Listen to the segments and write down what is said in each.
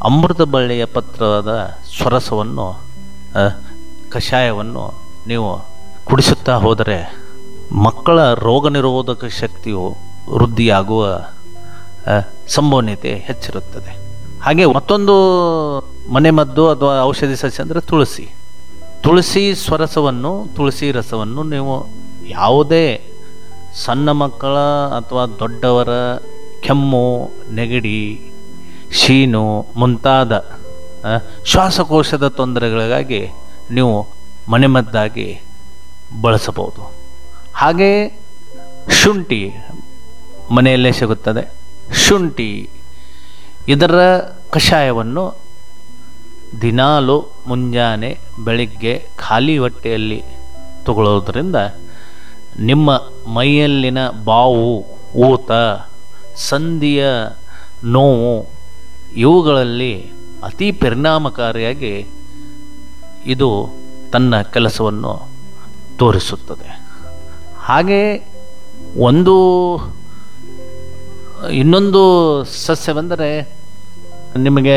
ಅಮೃತ ಬಳ್ಳಿಯ ಪತ್ರದ ಸ್ವರಸವನ್ನು ಆ, ಕಷಾಯವನ್ನು ನೀವು ಕುಡಿಸುತ್ತಾ ಹೋದರೆ ಮಕ್ಕಳ ರೋಗ ನಿರೋಧಕ ಶಕ್ತಿಯು ವೃದ್ಧಿಯಾಗುವ ಆ, ಸಂಭವನೀಯತೆ ಹೆಚ್ಚಿರುತ್ತದೆ ಹಾಗೆ ಮತ್ತೊಂದು ಮನೆಮದ್ದು ಅಥವಾ ಔಷಧಿ ಸಸ್ಯ ಅಂದರೆ ತುಳಸಿ ತುಳಸಿ ಸ್ವರಸವನ್ನು ತುಳಸಿ ರಸವನ್ನು ನೀವು ಯಾವುದೇ ಸಣ್ಣ ಮಕ್ಕಳ ಅಥವಾ ದೊಡ್ಡವರ ಕೆಮ್ಮು ನೆಗಡಿ ಶೀನು ಮುಂತಾದ ಆ, ಶ್ವಾಸಕೋಶದ ತೊಂದರೆಗಳಿಗಾಗಿ ನೀವು ಮನೆಮದ್ದಾಗಿ ಬಳಸಬಹುದು ಹಾಗೆ ಶುಂಠಿ ಮನೆಯಲ್ಲೇ ಸಿಗುತ್ತದೆ ಶುಂಠಿ ಇದರ ಕಷಾಯವನ್ನು ದಿನಾಲು ಮುಂಜಾನೆ ಬೆಳಿಗ್ಗೆ ಖಾಲಿ ಹೊಟ್ಟೆಯಲ್ಲಿ ತಗೊಳ್ಳೋದ್ರಿಂದ ನಿಮ್ಮ ಮೈಯಲ್ಲಿನ ಬಾವು ಊತ ಸಂಧಿಯ ನೋವು ಇವುಗಳಲ್ಲಿ ಅತಿ ಪರಿಣಾಮಕಾರಿಯಾಗಿ ಇದು ತನ್ನ ಕೆಲಸವನ್ನು ತೋರಿಸುತ್ತದೆ ಹಾಗೆ ಒಂದು ಇನ್ನೊಂದು ಸಸ್ಯವೆಂದರೆ ನಿಮಗೆ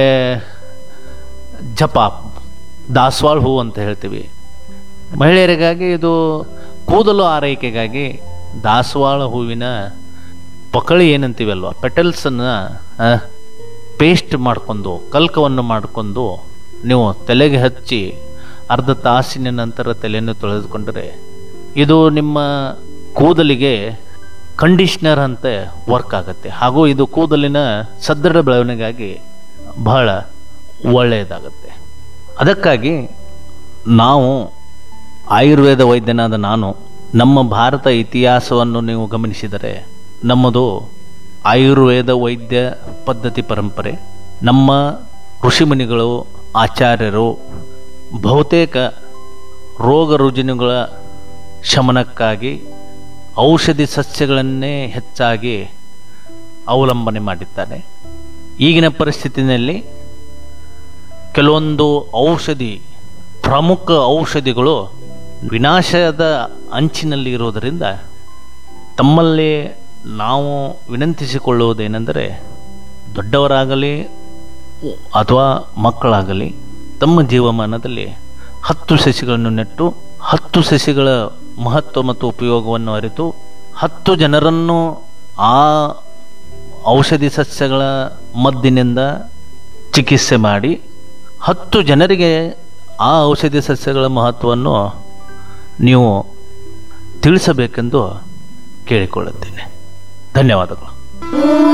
ಜಪ ದಾಸವಾಳ ಹೂ ಅಂತ ಹೇಳ್ತೀವಿ ಮಹಿಳೆಯರಿಗಾಗಿ ಇದು ಕೂದಲು ಆರೈಕೆಗಾಗಿ ದಾಸವಾಳ ಹೂವಿನ ಪಕಳಿ ಏನಂತೀವಲ್ವ ಪೆಟಲ್ಸನ್ನು ಪೇಸ್ಟ್ ಮಾಡಿಕೊಂಡು ಕಲ್ಕವನ್ನು ಮಾಡಿಕೊಂಡು ನೀವು ತಲೆಗೆ ಹಚ್ಚಿ ಅರ್ಧ ತಾಸಿನ ನಂತರ ತಲೆಯನ್ನು ತೊಳೆದುಕೊಂಡರೆ ಇದು ನಿಮ್ಮ ಕೂದಲಿಗೆ ಕಂಡೀಷ್ನರ್ ಅಂತ ವರ್ಕ್ ಆಗುತ್ತೆ ಹಾಗೂ ಇದು ಕೂದಲಿನ ಸದೃಢ ಬೆಳವಣಿಗೆಗಾಗಿ ಬಹಳ ಒಳ್ಳೆಯದಾಗುತ್ತೆ ಅದಕ್ಕಾಗಿ ನಾವು ಆಯುರ್ವೇದ ವೈದ್ಯನಾದ ನಾನು ನಮ್ಮ ಭಾರತ ಇತಿಹಾಸವನ್ನು ನೀವು ಗಮನಿಸಿದರೆ ನಮ್ಮದು ಆಯುರ್ವೇದ ವೈದ್ಯ ಪದ್ಧತಿ ಪರಂಪರೆ ನಮ್ಮ ಋಷಿಮುನಿಗಳು ಆಚಾರ್ಯರು ಬಹುತೇಕ ರೋಗ ರುಜಿನಗಳ ಶಮನಕ್ಕಾಗಿ ಔಷಧಿ ಸಸ್ಯಗಳನ್ನೇ ಹೆಚ್ಚಾಗಿ ಅವಲಂಬನೆ ಮಾಡಿದ್ದಾರೆ ಈಗಿನ ಪರಿಸ್ಥಿತಿಯಲ್ಲಿ ಕೆಲವೊಂದು ಔಷಧಿ ಪ್ರಮುಖ ಔಷಧಿಗಳು ವಿನಾಶದ ಅಂಚಿನಲ್ಲಿ ಇರೋದರಿಂದ ತಮ್ಮಲ್ಲಿ ನಾವು ವಿನಂತಿಸಿಕೊಳ್ಳುವುದೇನೆಂದರೆ ದೊಡ್ಡವರಾಗಲಿ ಅಥವಾ ಮಕ್ಕಳಾಗಲಿ ತಮ್ಮ ಜೀವಮಾನದಲ್ಲಿ ಹತ್ತು ಸಸಿಗಳನ್ನು ನೆಟ್ಟು ಹತ್ತು ಸಸಿಗಳ ಮಹತ್ವ ಮತ್ತು ಉಪಯೋಗವನ್ನು ಅರಿತು ಹತ್ತು ಜನರನ್ನು ಆ ಔಷಧಿ ಸಸ್ಯಗಳ ಮದ್ದಿನಿಂದ ಚಿಕಿತ್ಸೆ ಮಾಡಿ ಹತ್ತು ಜನರಿಗೆ ಆ ಔಷಧಿ ಸಸ್ಯಗಳ ಮಹತ್ವವನ್ನು ನೀವು ತಿಳಿಸಬೇಕೆಂದು ಕೇಳಿಕೊಳ್ಳುತ್ತೇನೆ ಧನ್ಯವಾದಗಳು